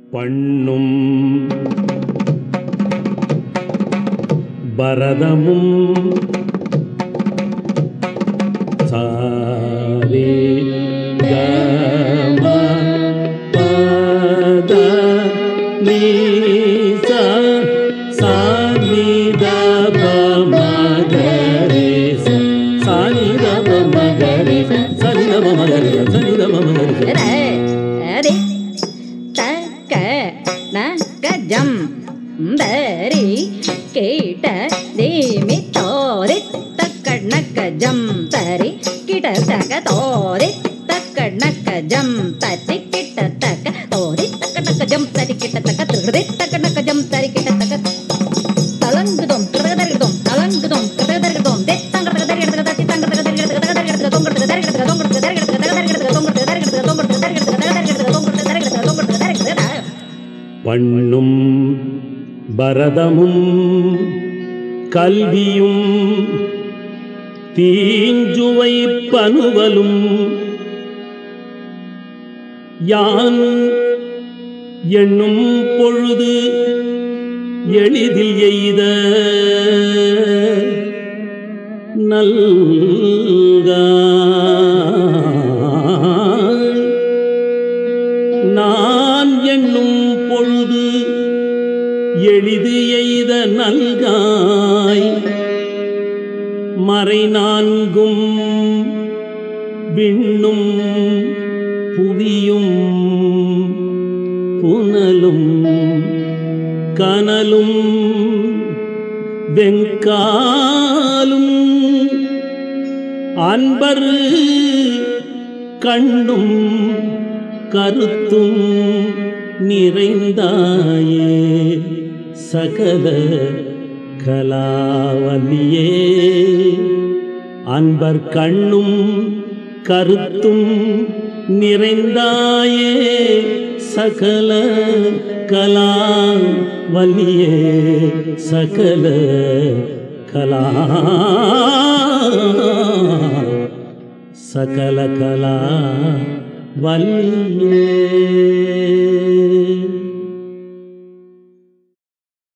பண்ணும் பரதமும் சாரே கம பத நீ சா சா நீ த ப ம க ரே ச சா நீ த ப ம க ரே ச சா நீ த ப ம க ரே ச சா நீ த ப ம க ரே ச ரே த க ந க ஜம் தரி கேட்ட தேமி தோரி தக்க நக்க ஜம் தரி கிட்ட தக்க தோரி தக்க நக்க ஜம் தரி கிட்ட தக்க தோரி தக்க நக்க ஜம் தரி கிட்ட தக்க திருடி தக்க நக்க ஜம் தரி கிட்ட தக்க தலங்குதோம் கிடகதறிகிறதோம் தலங்குதோம் கிடகதறிகிறதோம் தெத்தங்க தகதறிகிறத தத்தி தங்க தகதறிகிறத தகதறிகிறத தொங்கறது தரிகிறத தொங்கறது தரிகிறத தகதறிகிறத தொங்கறது தரிகிறத தொங்கறது தரிகிறத தகதறிகிறத தொங்கறது தரிகிறத தொங்கறது தரிகிறத பண்ணும் பரதமும் கல்வியும் தீஞ்சுவை பனுவலும் யான் எண்ணும் பொழுது எளிதில் எய்த நல்காய் நான் எண்ணும் பொழுது எளிது எய்த நல்காய் மறை நான்கும் விண்ணும் புவியும் புனலும் கனலும் வெங்காலும் அன்பர் கண்ணும் கருத்தும் நிறைந்தாயே சகல கலாவலியே அன்பர் கண்ணும் கருத்தும் நிறைந்தாயே சகல கலா வலியே சகல கலா சகல கலா வல்லியே